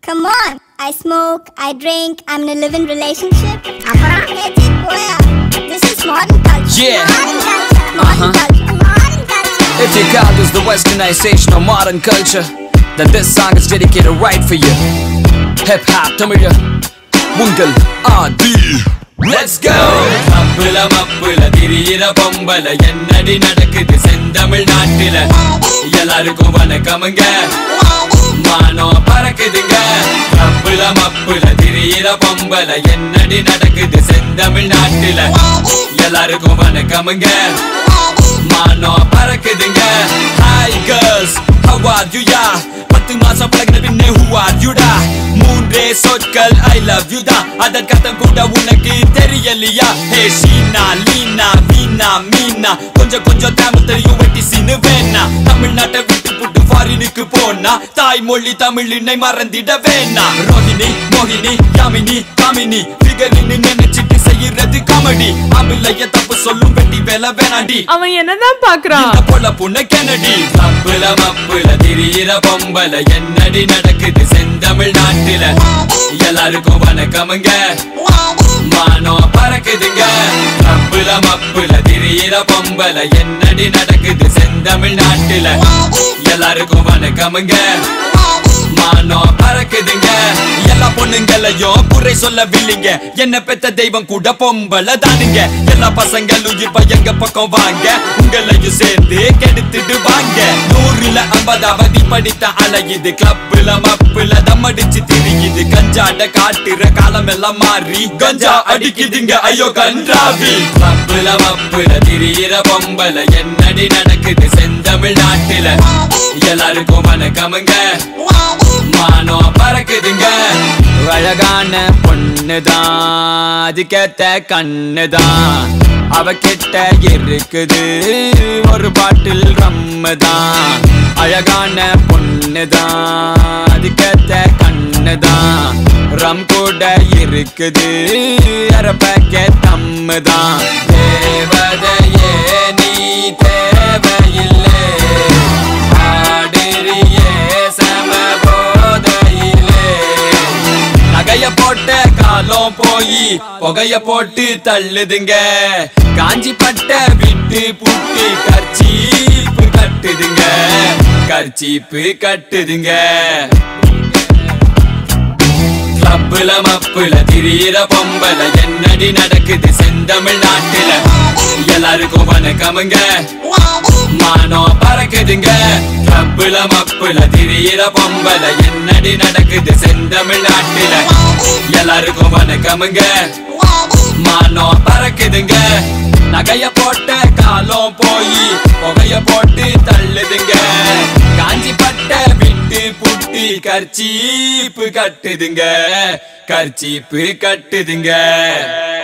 Come on. I smoke, I drink, I'm in a live-in relationship. அப்புறம் ஏச்சி போயா. This is modern culture. Yeah. Modern culture. Modern Uh-huh. culture. Modern culture. If you call this the westernization of modern culture, then this song is dedicated right for you. Hip hop, தமிழ உங்கள் ஆதி Let's go! அப்புல மப்புல திரியிற பொம்பல என்னடி நடக்குது செந்தமிழ் நாட்டில எல்லாருக்கும் வணக்கமுங்க மானம் பறக்குதுங்க அப்புல மப்புல திரியிற பொம்பல என்னடி நடக்குது செந்தமிழ் நாட்டில எல்லாருக்கும் வணக்கமுங்க மானம் பறக்குதுங்க hi girls how are you யா பத்து மாசம் பழகின பின்னே who are you டா மூன்றே சொற்கள் ஐ லவ் யூ தான் அதற்கர்த்தம் கூட உனக்கு தெரியலையா ஹே ஷீனா லீனா வீணா மீனா கொஞ்சம் கொஞ்சம் தமிழ் தெரியும் வெட்டி சீனு வேணா தமிழ்நாட்டை விட்டு புட்டு ஃபாரினுக்கு போனா தாய்மொழி தமிழினை மறந்திட வேணா ரோஹிணி மோகினி யாமினி காமினி ஃபிகரின்னு நினைச்சிட்டு செய்யறது காமெடி அமிலைய தப்பு சொல்லும் வெட்டி வேலை வேணாடி அவன் என்னதான் பாக்குறான் இந்த பொல புண்ண கெனடி தப்புல மப்புல திரியிற பொம்பல என்னடி நடக்குது செந்தமிழ் நாட்டில எல்லாருக்கும் வணக்கமுங்க மானம் பறக்குதுங்க தப்புல மப்புல திரியிற பொம்பல என்னடி நடக்குது செந்தமிழ் நாட்டில எல்லாருக்கும் வணக்கமுங்க மானம் பறக்குதுங்க எல்லா பொண்ணுங்களையும் குறை சொல்லவில்லைங்க என்ன பெத்த தெய்வம் கூட பொம்பளை தானுங்க எல்லா பசங்களும் இப்ப எங்க பக்கம் வாங்க உங்களையும் சேர்ந்து கெடுத்துட்டு வாங்க நூறுல ஐம்பதாவது படித்த அலையுது கிளப்புல மப்புல தம்மடிச்சு திரியுது கஞ்சாட காட்டுற காலம் எல்லாம் மாறி கஞ்சா அடிக்குதுங்க ஐயோ கன்றாவி கிளப்புல மப்புல திரியிற பொம்பளை என்னடி நடக்குது செந்தமிழ் நாட்டில எல்லாருக்கும் வணக்கமுங்க மானம் பறக்குதுங்க அழகான பொண்ணுதான் அதுக்கேத்த கண்ணுதான் அவ கிட்ட இருக்குது ஒரு பாட்டில் ரம்முதான் அழகான பொண்ணுதான் அதுக்கேத்த கண்ணுதான் ரம் கூட இருக்குது அரை பேக்கெட் தம்முதான் தேவதையே நீ தேவையில்லை ஆடுறியே சமபோதையிலே நகைய போட்ட காலம் போய் புகைய போட்டு தள்ளுதுங்க காஞ்சி பட்ட விட்டு புட்டு கர்ச்சீப்பு கட்டுதுங்க கர்ச்சீப்பு கட்டுதுங்க கிளப்புல மப்புல திரியிற பொம்பல என்னடி நடக்குது செந்தமிழ் நாட்டில எல்லாருக்கும் வணக்கமுங்க மானம் பறக்குதுங்க கிளப்புல மப்புல திரியிற பொம்பல என்னடி நடக்குது செந்தமிழ் நாட்டில எல்லாருக்கும் வணக்கமுங்க மானம் பறக்குதுங்க நகைய போட்ட காலம் போய் புகைய போட்டு தள்ளுதுங்க காஞ்சி பட்ட விட்டு புட்டி கர்ச்சீப்பு கட்டுதுங்க கர்ச்சீப்பு கட்டுதுங்க